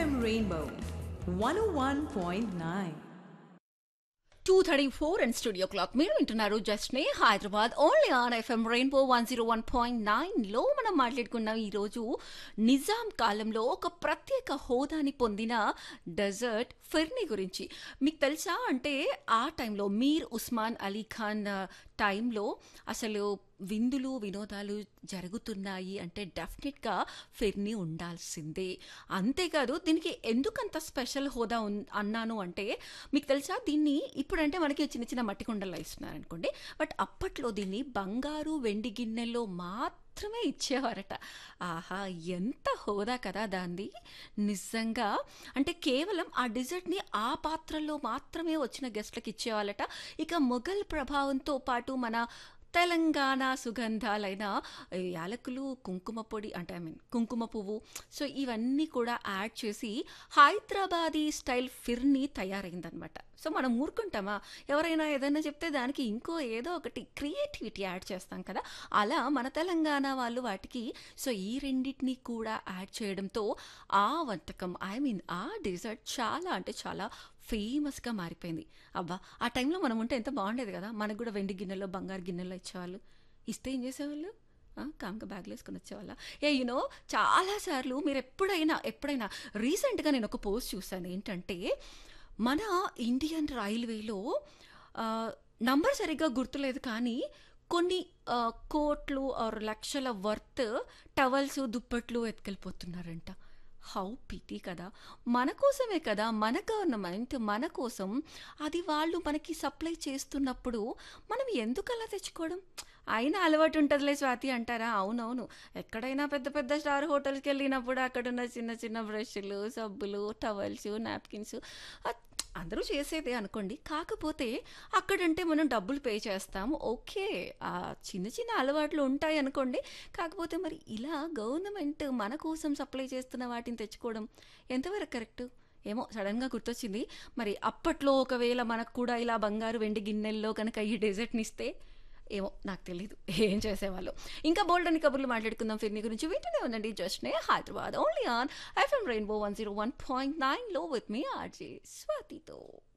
FM Rainbow 101.9. Two thirty four and studio clock మీరు వింటున్నారు just నే Hyderabad only on FM Rainbow one zero one point నైన్లో మనం మాట్లాడుకున్నాం ఈరోజు నిజాం కాలంలో ఒక ప్రత్యేక హోదాని పొందిన డెజర్ట్ ఫిర్ని గురించి మీకు తెలుసా అంటే ఆ టైంలో మీర్ ఉస్మాన్ అలీ ఖాన్ ఆ, టైంలో అసలు విందులు వినోదాలు జరుగుతున్నాయి అంటే డెఫినెట్గా ఫిర్ని ఉండాల్సిందే అంతేకాదు దీనికి ఎందుకంత స్పెషల్ హోదా ఉన్- అన్నాను అంటే మీకు తెలుసా దీన్ని ఇప్పుడంటే మనకి చిన్న చిన్న మట్టి కుండల్లో ఇస్తున్నారు అనుకోండి బట్ అప్పట్లో దీన్ని బంగారు వెండి గిన్నెల్లో మాత్రమే ఇచ్చేవారట ఆహా ఎంత హోదా కదా దాన్ని నిజంగా అంటే కేవలం ఆ డిజర్ట్ని ఆ పాత్రల్లో మాత్రమే వచ్చిన గెస్ట్లకు ఇచ్చేవాళ్ళట ఇక మొఘల్ ప్రభావంతో పాటు మన తెలంగాణ సుగంధాలైన ఈ యాలకులు కుంకుమ పొడి అంటే ఐ మీన్ కుంకుమ పువ్వు సో ఇవన్నీ కూడా యాడ్ చేసి హైదరాబాదీ స్టైల్ ఫిర్ని తయారైందనమాట సో మనం ఊరుకుంటామా ఎవరైనా ఏదైనా చెప్తే దానికి ఇంకో ఏదో ఒకటి క్రియేటివిటీ యాడ్ చేస్తాం కదా అలా మన తెలంగాణ వాళ్ళు వాటికి సో ఈ రెండింటిని కూడా యాడ్ చేయడంతో ఆ వంటకం ఐ మీన్ ఆ డెజర్ట్ చాలా అంటే చాలా ఫేమస్గా మారిపోయింది అబ్బా ఆ టైంలో మనం ఉంటే ఎంత బాగుండేది కదా మనకు కూడా వెండి గిన్నెలో బంగారు గిన్నెలో ఇచ్చేవాళ్ళు ఇస్తే ఏం చేసేవాళ్ళు ఆ, కామ్గా బ్యాగ్లో వేసుకొని వచ్చేవాళ్ళ ఏ యూనో చాలాసార్లు మీరు ఎప్పుడైనా ఎప్పుడైనా రీసెంట్గా నేను ఒక పోస్ట్ చూశాను ఏంటంటే మన ఇండియన్ రైల్వేలో ఆ, నంబర్ సరిగ్గా గుర్తులేదు కానీ కొన్ని ఆ, కోట్లు ఆర్ లక్షల వర్త్ టవల్స్ దుప్పట్లు ఎత్తుకెళ్ళిపోతున్నారంట హౌ పిటీ కదా మన కోసమే కదా మన గవర్నమెంట్ మన కోసం అది వాళ్ళు మనకి సప్లై చేస్తున్నప్పుడు మనం ఎందుకు అలా తెచ్చుకోవడం అయినా అలవాటు ఉంటుందిలే స్వాతి అంటారా అవునవును ఎక్కడైనా పెద్ద పెద్ద స్టార్ హోటల్స్కి వెళ్ళినప్పుడు అక్కడున్న చిన్న చిన్న బ్రష్లు సబ్బులు టవల్స్ నాప్కిన్స్ అందరూ చేసేదే అనుకోండి కాకపోతే అక్కడంటే మనం డబ్బులు పే చేస్తాము ఓకే ఆ చిన్న చిన్న అలవాట్లు ఉంటాయి అనుకోండి కాకపోతే మరి ఇలా గవర్నమెంట్ మన కోసం సప్లై చేస్తున్న వాటిని తెచ్చుకోవడం ఎంతవరకు కరెక్ట్ ఏమో సడన్గా గుర్తొచ్చింది మరి అప్పట్లో ఒకవేళ మనకు కూడా ఇలా బంగారు వెండి గిన్నెల్లో కనుక ఈ డెజర్ట్ని ఇస్తే ఏమో నాకు తెలియదు ఏం చేసేవాళ్ళు ఇంకా బోల్డ్ అని కబుర్లు మాట్లాడుకుందాం ఫిర్ని గురించి వింటూనే ఉండండి జస్ట్నే Hyderabad only on FM Rainbow one zero one point నైన్లో విత్ మీ ఆర్జే స్వాతితో